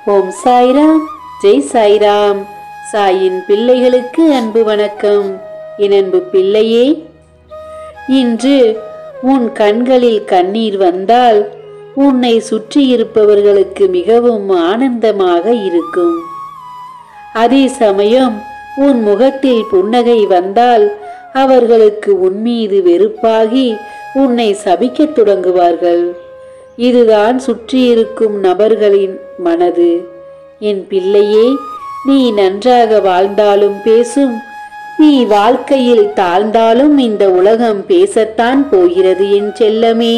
ஓம் சாய்ராம் ஜெய் சாய்ராம் சாயின் பிள்ளைகளுக்கு அன்பு வணக்கம் என் அன்பு பிள்ளையே இன்று உன் கண்களில் கண்ணீர் வந்தால் உன்னை சுற்றி இருப்பவர்களுக்கு மிகவும் ஆனந்தமாக இருக்கும் அதே சமயம் உன் முகத்தில் புன்னகை வந்தால் அவர்களுக்கு உன் மீது வெறுப்பாகி உன்னை சபிக்கத் தொடங்குவார்கள் இதுதான் சுற்றியிருக்கும் நபர்களின் மனது என் பிள்ளையே நீ நன்றாக வாழ்ந்தாலும் பேசும் நீ வாழ்க்கையில் தாழ்ந்தாலும் இந்த உலகம் பேசத்தான் போகிறது என் செல்லமே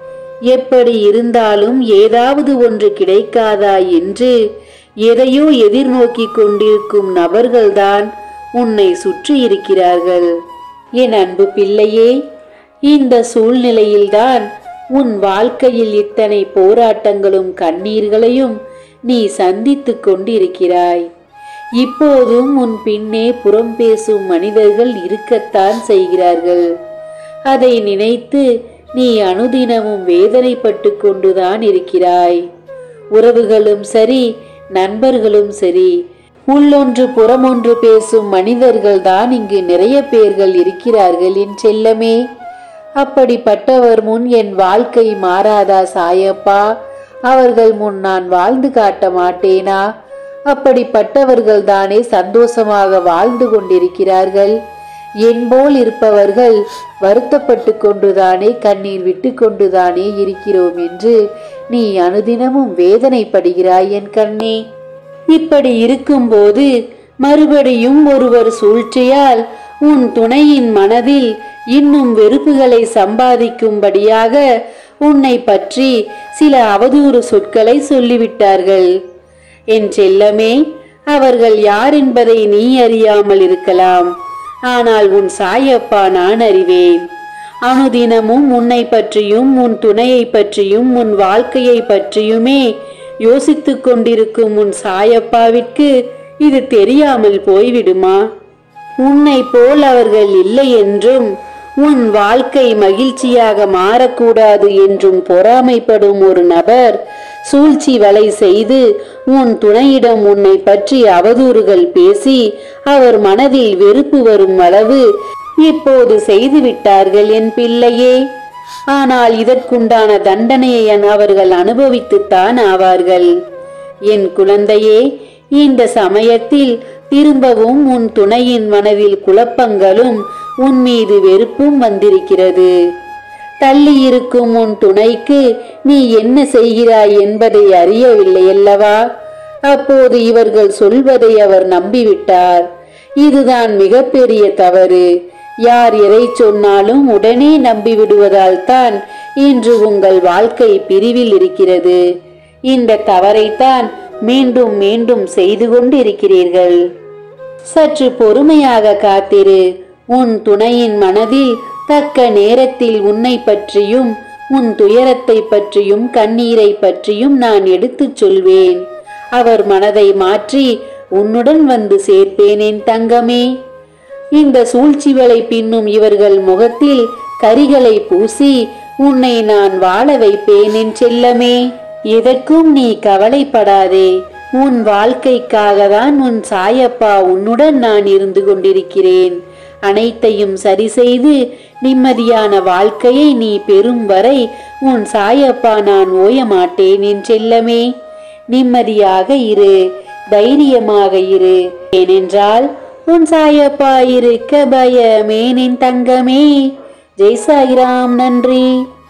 எப்படி இருந்தாலும் ஏதாவது ஒன்று கிடைக்காதா என்று எதையோ எதிர்நோக்கிக் கொண்டிருக்கும் நபர்கள்தான் உன்னை சுற்றி இருக்கிறார்கள் என் அன்பு பிள்ளையே இந்த சூழ்நிலையில்தான் உன் வாழ்க்கையில் இத்தனை போராட்டங்களும் கண்ணீர்களையும் நீ சந்தித்துக் கொண்டிருக்கிறாய் இப்போதும் உன் பின்னே புறம் பேசும் மனிதர்கள் இருக்கத்தான் செய்கிறார்கள் அதை நினைத்து நீ அனுதினமும் வேதனைப்பட்டு கொண்டுதான் இருக்கிறாய் உறவுகளும் சரி நண்பர்களும் சரி உள்ளொன்று புறமொன்று பேசும் மனிதர்கள் தான் இங்கு நிறைய பேர்கள் இருக்கிறார்கள் என் செல்லமே அப்படிப்பட்டவர் முன் என் வாழ்க்கை மாறாதா சாயப்பா அவர்கள் முன் நான் வாழ்ந்து காட்ட மாட்டேனா அப்படிப்பட்டவர்கள் தானே சந்தோஷமாக வாழ்ந்து கொண்டிருக்கிறார்கள் என்போல் இருப்பவர்கள் வருத்தப்பட்டு கொண்டுதானே கண்ணீர் விட்டு கொண்டுதானே இருக்கிறோம் என்று நீ அனுதினமும் வேதனைப்படுகிறாய் என் கண்ணே இப்படி இருக்கும்போது மறுபடியும் ஒருவர் சூழ்ச்சியால் உன் துணையின் மனதில் இன்னும் வெறுப்புகளை சம்பாதிக்கும்படியாக உன்னை பற்றி சில அவதூறு சொற்களை சொல்லிவிட்டார்கள் என் செல்லமே அவர்கள் யார் என்பதை நீ அறியாமல் இருக்கலாம் ஆனால் உன் சாயப்பா நான் அறிவேன் அனுதினமும் உன்னை பற்றியும் உன் துணையை பற்றியும் உன் வாழ்க்கையை பற்றியுமே யோசித்துக் கொண்டிருக்கும் உன் சாயப்பாவிற்கு இது தெரியாமல் போய்விடுமா உன்னை போல் அவர்கள் இல்லை என்றும் உன் வாழ்க்கை மகிழ்ச்சியாக மாறக்கூடாது என்றும் பொறாமைப்படும் ஒரு நபர் சூழ்ச்சி வலை செய்து உன் துணையிடம் உன்னை பற்றி அவதூறுகள் பேசி அவர் மனதில் வெறுப்பு வரும் அளவு இப்போது செய்துவிட்டார்கள் என் பிள்ளையே ஆனால் இதற்குண்டான தண்டனையை அவர்கள் அனுபவித்துத்தான் ஆவார்கள் என் குழந்தையே இந்த சமயத்தில் திரும்பவும் உன் துணையின் மனதில் குழப்பங்களும் உன் மீது வெறுப்பும் வந்திருக்கிறது தள்ளி இருக்கும் உன் துணைக்கு நீ என்ன செய்கிறாய் என்பதை அறியவில்லை அல்லவா அப்போது இவர்கள் சொல்வதை அவர் நம்பிவிட்டார் இதுதான் மிகப்பெரிய தவறு யார் எதை சொன்னாலும் உடனே நம்பிவிடுவதால் தான் இன்று உங்கள் வாழ்க்கை பிரிவில் இருக்கிறது இந்த தவறைத்தான் மீண்டும் மீண்டும் செய்து கொண்டு இருக்கிறீர்கள் சற்று பொறுமையாக காத்திரு உன் துணையின் மனதில் தக்க நேரத்தில் உன்னை பற்றியும் உன் துயரத்தை பற்றியும் கண்ணீரை பற்றியும் நான் எடுத்துச் சொல்வேன் அவர் மனதை மாற்றி உன்னுடன் வந்து சேர்ப்பேன் என் தங்கமே இந்த சூழ்ச்சிகளை பின்னும் இவர்கள் முகத்தில் கரிகளை பூசி உன்னை நான் வாழ வைப்பேன் என் செல்லமே எதற்கும் நீ கவலைப்படாதே உன் வாழ்க்கைக்காக தான் உன் சாயப்பா உன்னுடன் நான் இருந்து கொண்டிருக்கிறேன் அனைத்தையும் சரி செய்து நிம்மதியான வாழ்க்கையை நீ பெறும் வரை உன் சாயப்பா நான் ஓய மாட்டேன் என் செல்லமே நிம்மதியாக இரு தைரியமாக இரு ஏனென்றால் உன் சாயப்பா இருக்க பயமேனின் தங்கமே ஜெய் சாய்ராம் நன்றி